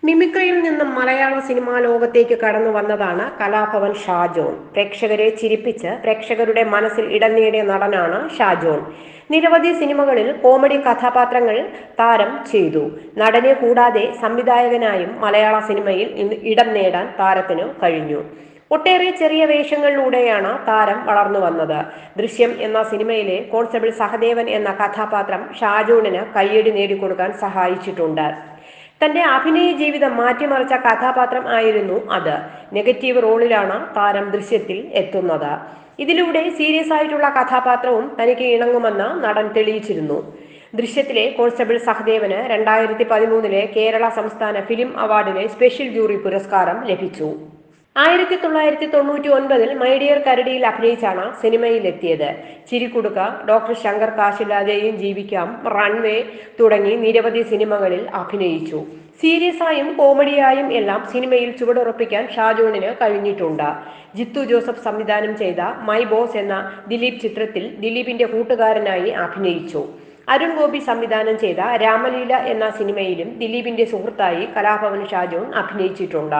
മിമിക്രിയിൽ നിന്നും മലയാള സിനിമാ ലോകത്തേക്ക് കടന്നു വന്നതാണ് കലാഭവൻ ഷാജോൺ പ്രേക്ഷകരെ ചിരിപ്പിച്ച് പ്രേക്ഷകരുടെ മനസ്സിൽ ഇടം നേടിയ നടനാണ് ഷാജോൺ നിരവധി സിനിമകളിൽ കോമഡി കഥാപാത്രങ്ങൾ താരം ചെയ്തു നടനെ കൂടാതെ സംവിധായകനായും മലയാള സിനിമയിൽ ഇന്ന് ഇടം നേടാൻ താരത്തിന് കഴിഞ്ഞു ഒട്ടേറെ ചെറിയ വേഷങ്ങളിലൂടെയാണ് താരം വളർന്നു വന്നത് ദൃശ്യം എന്ന സിനിമയിലെ കോൺസ്റ്റബിൾ സഹദേവൻ എന്ന കഥാപാത്രം ഷാജോണിന് കയ്യടി നേടിക്കൊടുക്കാൻ സഹായിച്ചിട്ടുണ്ട് തന്റെ അഭിനയ ജീവിതം മാറ്റിമറിച്ച കഥാപാത്രം ആയിരുന്നു അത് നെഗറ്റീവ് റോളിലാണ് താരം ദൃശ്യത്തിൽ എത്തുന്നത് ഇതിലൂടെ സീരിയസ് ആയിട്ടുള്ള കഥാപാത്രവും തനിക്ക് ഇണങ്ങുമെന്ന് നടൻ തെളിയിച്ചിരുന്നു ദൃശ്യത്തിലെ കോൺസ്റ്റബിൾ സഹദേവന് രണ്ടായിരത്തി പതിമൂന്നിലെ കേരള സംസ്ഥാന ഫിലിം അവാർഡിലെ സ്പെഷ്യൽ ജൂറി പുരസ്കാരം ലഭിച്ചു ആയിരത്തി തൊള്ളായിരത്തി തൊണ്ണൂറ്റി ഒൻപതിൽ മൈഡിയർ കരടിയിൽ അഭിനയിച്ചാണ് സിനിമയിലെത്തിയത് ചിരിക്കുടുക്ക ഡോക്ടർ ശങ്കർ കാശില്ലാതെയും ജീവിക്കാം റൺവേ തുടങ്ങി നിരവധി സിനിമകളിൽ അഭിനയിച്ചു സീരിയസ് ആയും കോമഡിയായും എല്ലാം സിനിമയിൽ ചുവടുറപ്പിക്കാൻ ഷാജോണിന് കഴിഞ്ഞിട്ടുണ്ട് ജിത്തു ജോസഫ് സംവിധാനം ചെയ്ത മൈ ബോസ് എന്ന ദിലീപ് ചിത്രത്തിൽ ദിലീപിന്റെ കൂട്ടുകാരനായി അഭിനയിച്ചു അരുൺ ഗോപി സംവിധാനം ചെയ്ത രാമലീല എന്ന സിനിമയിലും ദിലീപിന്റെ സുഹൃത്തായി കലാഭവൻ ഷാജോൺ അഭിനയിച്ചിട്ടുണ്ട്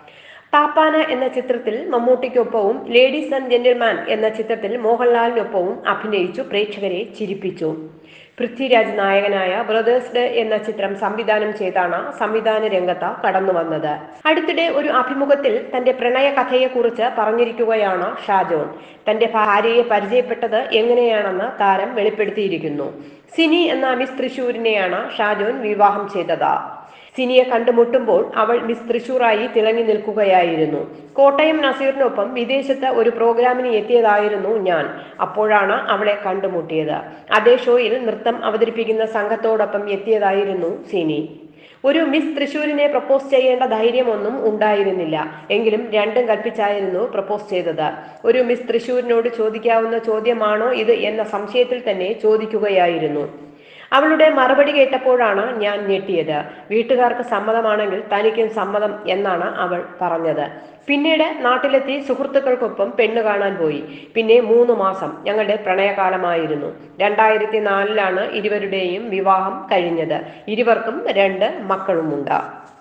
താപ്പാന എന്ന ചിത്രത്തിൽ മമ്മൂട്ടിക്കൊപ്പവും ലേഡീസ് ആൻഡ് ജെന്റിൽമാൻ എന്ന ചിത്രത്തിൽ മോഹൻലാലിനൊപ്പവും അഭിനയിച്ചു പ്രേക്ഷകരെ ചിരിപ്പിച്ചു പൃഥ്വിരാജ് നായകനായ ബ്രദേഴ്സ് ഡേ എന്ന ചിത്രം സംവിധാനം ചെയ്താണ് സംവിധാന രംഗത്ത് കടന്നു വന്നത് അടുത്തിടെ ഒരു അഭിമുഖത്തിൽ തന്റെ പ്രണയ കഥയെക്കുറിച്ച് പറഞ്ഞിരിക്കുകയാണ് ഷാജോൺ തന്റെ ഭാര്യയെ പരിചയപ്പെട്ടത് എങ്ങനെയാണെന്ന് താരം വെളിപ്പെടുത്തിയിരിക്കുന്നു സിനി എന്ന മിസ് തൃശൂരിനെയാണ് ഷാജോൻ വിവാഹം ചെയ്തത് സിനിയെ കണ്ടുമുട്ടുമ്പോൾ അവൾ മിസ് തൃശൂറായി തിളങ്ങി നിൽക്കുകയായിരുന്നു കോട്ടയം നസീറിനൊപ്പം വിദേശത്ത് ഒരു പ്രോഗ്രാമിന് എത്തിയതായിരുന്നു ഞാൻ അപ്പോഴാണ് അവളെ കണ്ടുമുട്ടിയത് അതേ ഷോയിൽ നൃത്തം അവതരിപ്പിക്കുന്ന സംഘത്തോടൊപ്പം എത്തിയതായിരുന്നു സിനി ഒരു മിസ് തൃശൂരിനെ പ്രപ്പോസ് ചെയ്യേണ്ട ധൈര്യമൊന്നും ഉണ്ടായിരുന്നില്ല എങ്കിലും രണ്ടും കൽപ്പിച്ചായിരുന്നു പ്രപ്പോസ് ചെയ്തത് ഒരു മിസ് തൃശൂരിനോട് ചോദിക്കാവുന്ന ചോദ്യമാണോ ഇത് എന്ന സംശയത്തിൽ തന്നെ ചോദിക്കുകയായിരുന്നു അവളുടെ മറുപടി കേട്ടപ്പോഴാണ് ഞാൻ ഞെട്ടിയത് വീട്ടുകാർക്ക് സമ്മതമാണെങ്കിൽ തനിക്കും സമ്മതം എന്നാണ് അവൾ പറഞ്ഞത് പിന്നീട് നാട്ടിലെത്തി സുഹൃത്തുക്കൾക്കൊപ്പം പെണ്ണ് കാണാൻ പോയി പിന്നെ മൂന്ന് മാസം ഞങ്ങളുടെ പ്രണയകാലമായിരുന്നു രണ്ടായിരത്തി നാലിലാണ് ഇരുവരുടെയും വിവാഹം കഴിഞ്ഞത് ഇരുവർക്കും രണ്ട് മക്കളുമുണ്ട്